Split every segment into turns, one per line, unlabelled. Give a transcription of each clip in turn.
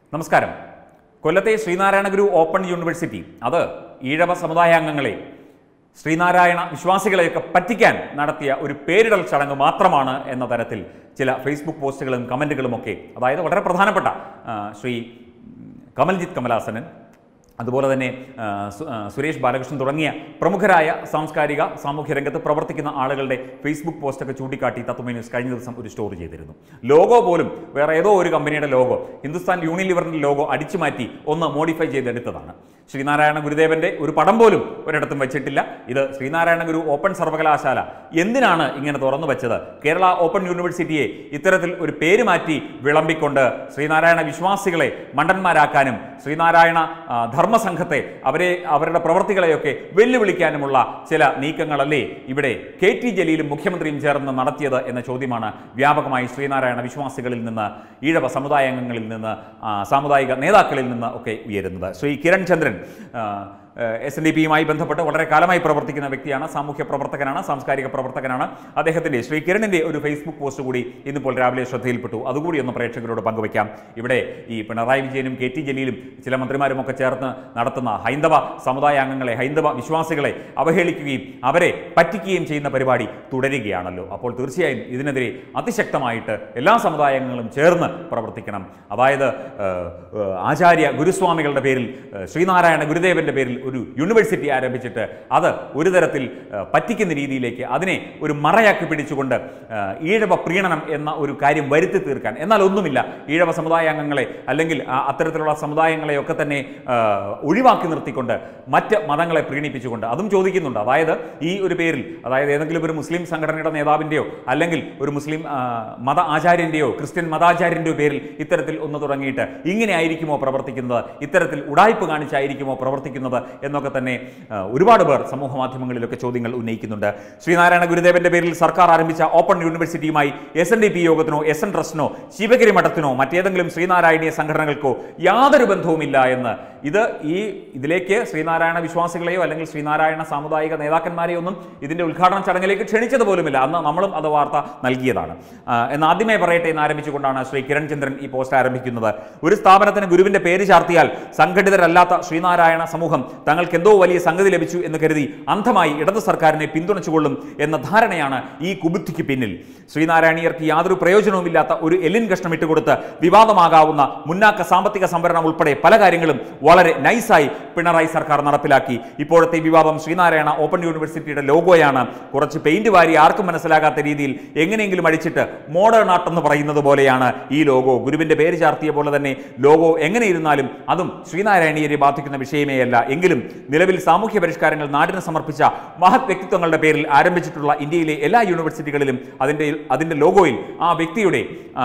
നമസ്കാരം കൊല്ലത്തെ ശ്രീനാരായണ ഗുരു open university അത് ഈഴവ സമുദായാംഗങ്ങളെ ശ്രീനാരായണ വിശ്വാസികളെയൊക്കെ പറ്റിക്കാൻ നടത്തിയ ഒരു പേരിടൽ ചടങ്ങ് മാത്രമാണ് എന്ന തരത്തിൽ ചില ഫേസ്ബുക്ക് പോസ്റ്റുകളും കമൻറ്റുകളും ഒക്കെ അതായത് വളരെ പ്രധാനപ്പെട്ട ആ, ശ്രീ കമൽജിത്ത് കമലാസനൻ അതുപോലെ തന്നെ ആ, സു- ആ, സുരേഷ് ബാലകൃഷ്ണൻ തുടങ്ങിയ പ്രമുഖരായ സാംസ്കാരിക സാമൂഹ്യ രംഗത്ത് പ്രവർത്തിക്കുന്ന ആളുകളുടെ ഫേസ്ബുക്ക് പോസ്റ്റൊക്കെ ചൂണ്ടിക്കാട്ടി തത്വമേ ന്യൂസ് കഴിഞ്ഞ ദിവസം ഒരു സ്റ്റോറി ചെയ്തിരുന്നു ലോഗോ പോലും വേറെ ഏതോ ഒരു കമ്പനിയുടെ ലോഗോ ഹിന്ദുസ്ഥാൻ യൂണിലിവറിൻ്റെ ലോഗോ അടിച്ചു മാറ്റി ഒന്ന് മോഡിഫൈ ചെയ്തെടുത്തതാണ് ശ്രീനാരായണ ഗുരുദേവന്റെ ഒരു പടം പോലും ഒരിടത്തും വെച്ചിട്ടില്ല ഇത് ശ്രീനാരായണ ഗുരു ഓപ്പൺ സർവകലാശാല എന്തിനാണ് ഇങ്ങനെ തുറന്നു വെച്ചത് കേരള ഓപ്പൺ യൂണിവേഴ്സിറ്റിയെ ഇത്തരത്തിൽ ഒരു പേര് മാറ്റി വിളമ്പിക്കൊണ്ട് ശ്രീനാരായണ വിശ്വാസികളെ മണ്ടന്മാരാക്കാനും ശ്രീനാരായണ ആ, ധർമ്മസംഘത്തെ അവരെ അവരുടെ പ്രവർത്തികളെയൊക്കെ വെല്ലുവിളിക്കാനുമുള്ള ചില നീക്കങ്ങളല്ലേ ഇവിടെ കെ ടി ജലീലും മുഖ്യമന്ത്രിയും ചേർന്ന് നടത്തിയത് എന്ന ചോദ്യമാണ് വ്യാപകമായി ശ്രീനാരായണ വിശ്വാസികളിൽ നിന്ന് ഈഴവ സമുദായാംഗങ്ങളിൽ നിന്ന് ആ, സാമുദായിക നേതാക്കളിൽ നിന്ന് ഒക്കെ ഉയരുന്നത് Shri Kiran Chandran S N D പിയുമായി ബന്ധപ്പെട്ട് വളരെ കാലമായി പ്രവർത്തിക്കുന്ന വ്യക്തിയാണ് സാമൂഹ്യ പ്രവർത്തകനാണ് സാംസ്കാരിക പ്രവർത്തകനാണ് അദ്ദേഹത്തിൻ്റെ ശ്രീ കിരണിൻ്റെ ഒരു ഫേസ്ബുക്ക് പോസ്റ്റ് കൂടി ഇന്നിപ്പോൾ രാവിലെ ശ്രദ്ധയിൽപ്പെട്ടു അതുകൂടി ഒന്ന് പ്രേക്ഷകരോട് പങ്കുവയ്ക്കാം ഇവിടെ ഈ പിണറായി വിജയനും കെ ടി ജലീലും ചില മന്ത്രിമാരും ഒക്കെ ചേർന്ന് നടത്തുന്ന ഹൈന്ദവ സമുദായ അംഗങ്ങളെ ഹൈന്ദവ വിശ്വാസികളെ അവഹേളിക്കുകയും അവരെ പറ്റിക്കുകയും ചെയ്യുന്ന പരിപാടി തുടരുകയാണല്ലോ അപ്പോൾ തീർച്ചയായും ഇതിനെതിരെ അതിശക്തമായിട്ട് എല്ലാ സമുദായങ്ങളും ചേർന്ന് പ്രവർത്തിക്കണം അതായത് ഏഹ്, ഏഹ്, ആചാര്യ ഗുരുസ്വാമികളുടെ പേരിൽ ഏഹ്, ശ്രീനാരായണ ഗുരുദേവന്റെ പേരിൽ ഒരു യൂണിവേഴ്സിറ്റി ആരംഭിച്ചിട്ട് അത് ഒരു തരത്തിൽ ഏഹ്, പറ്റിക്കുന്ന രീതിയിലേക്ക് അതിനെ ഒരു മറയാക്കി പിടിച്ചുകൊണ്ട് ഏഹ്, ഈഴവ പ്രീണനം എന്ന ഒരു കാര്യം വരുത്തി തീർക്കാൻ എന്നാൽ ഒന്നുമില്ല ഈഴവ സമുദായാംഗങ്ങളെ അല്ലെങ്കിൽ ആ അത്തരത്തിലുള്ള സമുദായങ്ങളെയൊക്കെ തന്നെ ഏഹ്, ഒഴിവാക്കി നിർത്തിക്കൊണ്ട് മറ്റ് മതങ്ങളെ പ്രീണിപ്പിച്ചുകൊണ്ട് അതും ചോദിക്കുന്നുണ്ട് അതായത് ഈ ഒരു പേരിൽ അതായത് ഏതെങ്കിലും ഒരു മുസ്ലിം സംഘടനയുടെ നേതാവിൻ്റെയോ അല്ലെങ്കിൽ ഒരു മുസ്ലിം ആ, മത ആചാര്യൻ്റെയോ ക്രിസ്ത്യൻ മതാചാര്യൻ്റെയോ പേരിൽ ഇത്തരത്തിൽ ഒന്ന് തുടങ്ങിയിട്ട് ഇങ്ങനെ ആയിരിക്കുമോ പ്രവർത്തിക്കുന്നത് ഇത്തരത്തിൽ ഉടായ്പ് കാണിച്ചായിരിക്കുമോ പ്രവർത്തിക്കുന്നത് എന്നൊക്കെ തന്നെ ആ, ഒരുപാട് പേർ സമൂഹ മാധ്യമങ്ങളിലൊക്കെ ചോദ്യങ്ങൾ ഉന്നയിക്കുന്നുണ്ട് ശ്രീനാരായണ ഗുരുദേവന്റെ പേരിൽ സർക്കാർ ആരംഭിച്ച ഓപ്പൺ യൂണിവേഴ്സിറ്റിയുമായി എസ് എൻ ഡി പി യോഗത്തിനോ എസ് എൻ ട്രസ്റ്റിനോ ശിവഗിരി മഠത്തിനോ മറ്റേതെങ്കിലും ശ്രീനാരായണീയ സംഘടനകൾക്കോ യാതൊരു ബന്ധവുമില്ല എന്ന് ഇത് ഈ ഇതിലേക്ക് ശ്രീനാരായണ വിശ്വാസികളെയോ അല്ലെങ്കിൽ ശ്രീനാരായണ സാമുദായിക നേതാക്കന്മാരെയോ ഒന്നും ഇതിന്റെ ഉദ്ഘാടന ചടങ്ങിലേക്ക് ക്ഷണിച്ചത് പോലുമില്ല അന്ന് നമ്മളും അത് വാർത്ത നൽകിയതാണ് ആ, എന്ന് ആദ്യമേ പറയട്ടെ എന്ന് ആരംഭിച്ചുകൊണ്ടാണ് ശ്രീ കിരൺ ചന്ദ്രൻ ഈ പോസ്റ്റ് ആരംഭിക്കുന്നത് ഒരു സ്ഥാപനത്തിന് ഗുരുവിന്റെ പേര് ചാർത്തിയാൽ സംഘടിതരല്ലാത്ത ശ്രീനാരായണ സമൂഹം തങ്ങൾക്ക് എന്തോ വലിയ സംഗതി ലഭിച്ചു എന്ന് കരുതി അന്ധമായി ഇടത് സർക്കാരിനെ പിന്തുണച്ചുകൊള്ളും എന്ന ധാരണയാണ് ഈ കുബുദ്ധിക്ക് പിന്നിൽ ശ്രീനാരായണീയർക്ക് യാതൊരു പ്രയോജനവുമില്ലാത്ത ഒരു എല്ലിൻ കഷ്ണം ഇട്ടുകൊടുത്ത് വിവാദമാകാവുന്ന മുന്നാക്ക സാമ്പത്തിക സംവരണം ഉൾപ്പെടെ പല കാര്യങ്ങളും വളരെ നൈസായി പിണറായി സർക്കാർ നടപ്പിലാക്കി ഇപ്പോഴത്തെ ഈ വിവാദം ശ്രീനാരായണ ഓപ്പൺ യൂണിവേഴ്സിറ്റിയുടെ ലോഗോയാണ് കുറച്ച് പെയിന്റ് വാരി ആർക്കും മനസ്സിലാകാത്ത രീതിയിൽ എങ്ങനെയെങ്കിലും അടിച്ചിട്ട് മോഡേൺ ആർട്ട് എന്ന് പറയുന്നത് പോലെയാണ് ഈ ലോഗോ ഗുരുവിന്റെ പേര് ചാർത്തിയ പോലെ തന്നെ ലോഗോ എങ്ങനെ ഇരുന്നാലും അതും ശ്രീനാരായണീയരെ ബാധിക്കുന്ന വിഷയമേ അല്ല എങ്കിലും നിലവിൽ സാമൂഹ്യ പരിഷ്കാരങ്ങൾ നാടിന് സമർപ്പിച്ച മഹത് വ്യക്തിത്വങ്ങളുടെ പേരിൽ ആരംഭിച്ചിട്ടുള്ള ഇന്ത്യയിലെ എല്ലാ യൂണിവേഴ്സിറ്റികളിലും അതിൻ്റെ അതിൻ്റെ ലോഗോയിൽ ആ വ്യക്തിയുടെ ആ,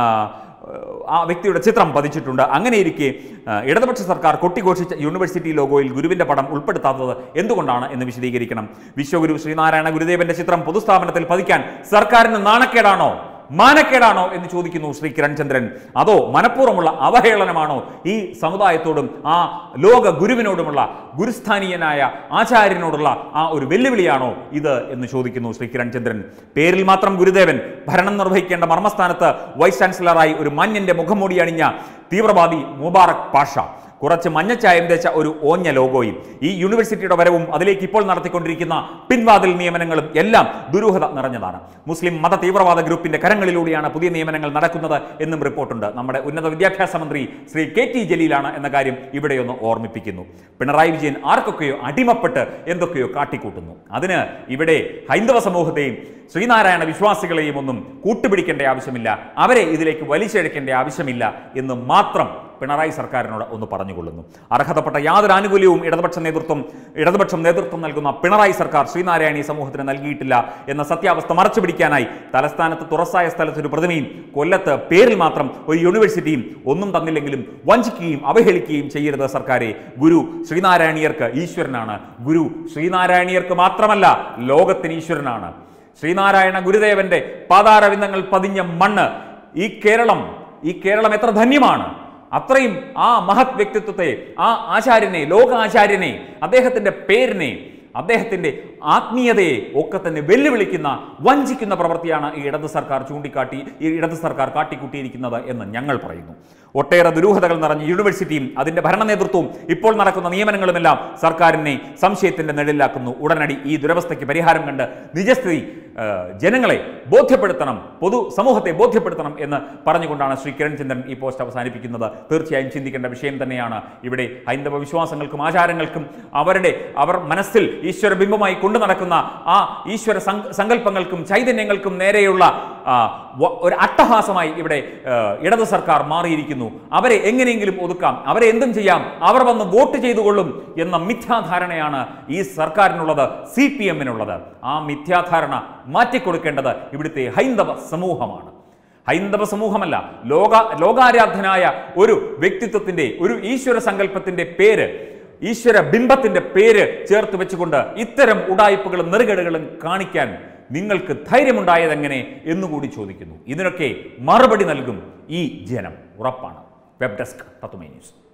ആ വ്യക്തിയുടെ ചിത്രം പതിച്ചിട്ടുണ്ട് അങ്ങനെയിരിക്കെ ആ, ഇടതുപക്ഷ സർക്കാർ കൊട്ടിഘോഷിച്ച യൂണിവേഴ്സിറ്റി ലോഗോയിൽ ഗുരുവിന്റെ പടം ഉൾപ്പെടുത്താത്തത് എന്തുകൊണ്ടാണ് എന്ന് വിശദീകരിക്കണം വിശ്വഗുരു ശ്രീനാരായണ ഗുരുദേവന്റെ ചിത്രം പൊതുസ്ഥാപനത്തിൽ പതിക്കാൻ സർക്കാരിന് നാണക്കേടാണോ മാനക്കേടാണോ എന്ന് ചോദിക്കുന്നു ശ്രീ കിരൺ ചന്ദ്രൻ അതോ മനഃപൂർവ്വമുള്ള അവഹേളനമാണോ ഈ സമുദായത്തോടും ആ ലോക ഗുരുവിനോടുമുള്ള ഗുരുസ്ഥാനീയനായ ആചാര്യനോടുള്ള ആ ഒരു വെല്ലുവിളിയാണോ ഇത് എന്ന് ചോദിക്കുന്നു ശ്രീ കിരൺ ചന്ദ്രൻ പേരിൽ മാത്രം ഗുരുദേവൻ ഭരണം നിർവഹിക്കേണ്ട മർമ്മസ്ഥാനത്ത് വൈസ് ചാൻസലറായി ഒരു മാന്യന്റെ മുഖംമൂടി അണിഞ്ഞ തീവ്രവാദി മുബാറക് പാഷ കുറച്ച് മഞ്ഞച്ചായം തേച്ച ഒരു ഓഞ്ഞ ലോഗോയും ഈ യൂണിവേഴ്സിറ്റിയുടെ വരവും അതിലേക്ക് ഇപ്പോൾ നടത്തിക്കൊണ്ടിരിക്കുന്ന പിൻവാതിൽ നിയമനങ്ങളും എല്ലാം ദുരൂഹത നിറഞ്ഞതാണ് മുസ്ലിം മത തീവ്രവാദ ഗ്രൂപ്പിന്റെ കരങ്ങളിലൂടെയാണ് പുതിയ നിയമനങ്ങൾ നടക്കുന്നത് എന്നും റിപ്പോർട്ടുണ്ട് നമ്മുടെ ഉന്നത വിദ്യാഭ്യാസ മന്ത്രി ശ്രീ കെ ടി ജലീലാണ് എന്ന കാര്യം ഇവിടെയൊന്ന് ഓർമ്മിപ്പിക്കുന്നു പിണറായി വിജയൻ ആർക്കൊക്കെയോ അടിമപ്പെട്ട് എന്തൊക്കെയോ കാട്ടിക്കൂട്ടുന്നു അതിന് ഇവിടെ ഹൈന്ദവ സമൂഹത്തെയും ശ്രീനാരായണ വിശ്വാസികളെയും ഒന്നും കൂട്ടുപിടിക്കേണ്ട ആവശ്യമില്ല അവരെ ഇതിലേക്ക് വലിച്ചെടുക്കേണ്ട ആവശ്യമില്ല എന്ന് മാത്രം പിണറായി സർക്കാരിനോട് ഒന്ന് പറഞ്ഞുകൊള്ളുന്നു അർഹതപ്പെട്ട യാതൊരു ആനുകൂല്യവും ഇടതുപക്ഷ നേതൃത്വം ഇടതുപക്ഷം നേതൃത്വം നൽകുന്ന പിണറായി സർക്കാർ ശ്രീനാരായണീയ സമൂഹത്തിന് നൽകിയിട്ടില്ല എന്ന സത്യാവസ്ഥ മറച്ചു പിടിക്കാനായി തലസ്ഥാനത്ത് തുറസായ സ്ഥലത്ത് ഒരു പ്രതിമയും കൊല്ലത്ത് പേരിൽ മാത്രം ഒരു യൂണിവേഴ്സിറ്റിയും ഒന്നും തന്നില്ലെങ്കിലും വഞ്ചിക്കുകയും അവഹേളിക്കുകയും ചെയ്യരുത് സർക്കാരെ ഗുരു ശ്രീനാരായണീയർക്ക് ഈശ്വരനാണ് ഗുരു ശ്രീനാരായണീയർക്ക് മാത്രമല്ല ലോകത്തിന് ഈശ്വരനാണ് ശ്രീനാരായണ ഗുരുദേവന്റെ പാതാരവിന്ദങ്ങൾ പതിഞ്ഞ മണ്ണ് ഈ കേരളം ഈ കേരളം എത്ര ധന്യമാണ് അത്രയും ആ മഹത് വ്യക്തിത്വത്തെ ആ ആചാര്യനെ ലോക ആചാര്യനെ അദ്ദേഹത്തിന്റെ പേരിനെ അദ്ദേഹത്തിന്റെ ആത്മീയതയെ ഒക്കെ തന്നെ വെല്ലുവിളിക്കുന്ന വഞ്ചിക്കുന്ന പ്രവൃത്തിയാണ് ഈ ഇടത് സർക്കാർ ചൂണ്ടിക്കാട്ടി ഈ ഇടത് സർക്കാർ കാട്ടിക്കൂട്ടിയിരിക്കുന്നത് എന്ന് ഞങ്ങൾ പറയുന്നു ഒട്ടേറെ ദുരൂഹതകൾ നിറഞ്ഞ യൂണിവേഴ്സിറ്റിയും അതിന്റെ ഭരണ നേതൃത്വവും ഇപ്പോൾ നടക്കുന്ന നിയമനങ്ങളുമെല്ലാം സർക്കാരിനെ സംശയത്തിന്റെ നിഴലിലാക്കുന്നു ഉടനടി ഈ ദുരവസ്ഥയ്ക്ക് പരിഹാരം കണ്ട് നിജസ്ഥിതി ആ, ജനങ്ങളെ ബോധ്യപ്പെടുത്തണം പൊതു സമൂഹത്തെ ബോധ്യപ്പെടുത്തണം എന്ന് പറഞ്ഞുകൊണ്ടാണ് ശ്രീ കിരൺചന്ദ്രൻ ഈ പോസ്റ്റ് അവസാനിപ്പിക്കുന്നത് തീർച്ചയായും ചിന്തിക്കേണ്ട വിഷയം തന്നെയാണ് ഇവിടെ ഹൈന്ദവ വിശ്വാസങ്ങൾക്കും ആചാരങ്ങൾക്കും അവരുടെ അവർ മനസ്സിൽ ഈശ്വര ബിംബമായി കൊണ്ടു നടക്കുന്ന ആ ഈശ്വര സങ്ക- സങ്കല്പങ്ങൾക്കും ചൈതന്യങ്ങൾക്കും നേരെയുള്ള ആ, വ- ഒരു അട്ടഹാസമായി ഇവിടെ ആ, ഇടത് സർക്കാർ മാറിയിരിക്കുന്നു അവരെ എങ്ങനെയെങ്കിലും ഒതുക്കാം അവരെ എന്തും ചെയ്യാം അവർ വന്ന് വോട്ട് ചെയ്തുകൊള്ളും എന്ന മിഥ്യാധാരണയാണ് ഈ സർക്കാരിനുള്ളത് സി പി എമ്മിനുള്ളത് ആ മിഥ്യാധാരണ മാറ്റിക്കൊടുക്കേണ്ടത് ഇവിടുത്തെ ഹൈന്ദവ സമൂഹമാണ് ഹൈന്ദവ സമൂഹമല്ല ലോക ലോകാരാധ്യനായ ഒരു വ്യക്തിത്വത്തിന്റെ ഒരു ഈശ്വര സങ്കല്പത്തിന്റെ പേര് ഈശ്വര ബിംബത്തിന്റെ പേര് ചേർത്ത് വെച്ചുകൊണ്ട് ഇത്തരം ഉടായ്പകളും നെറുകേടുകളും കാണിക്കാൻ നിങ്ങൾക്ക് ധൈര്യമുണ്ടായതെങ്ങനെ എന്നുകൂടി ചോദിക്കുന്നു ഇതിനൊക്കെ മറുപടി നൽകും ഈ ജനം ഉറപ്പാണ് വെബ് ഡെസ്ക് തത്തുമേ ന്യൂസ്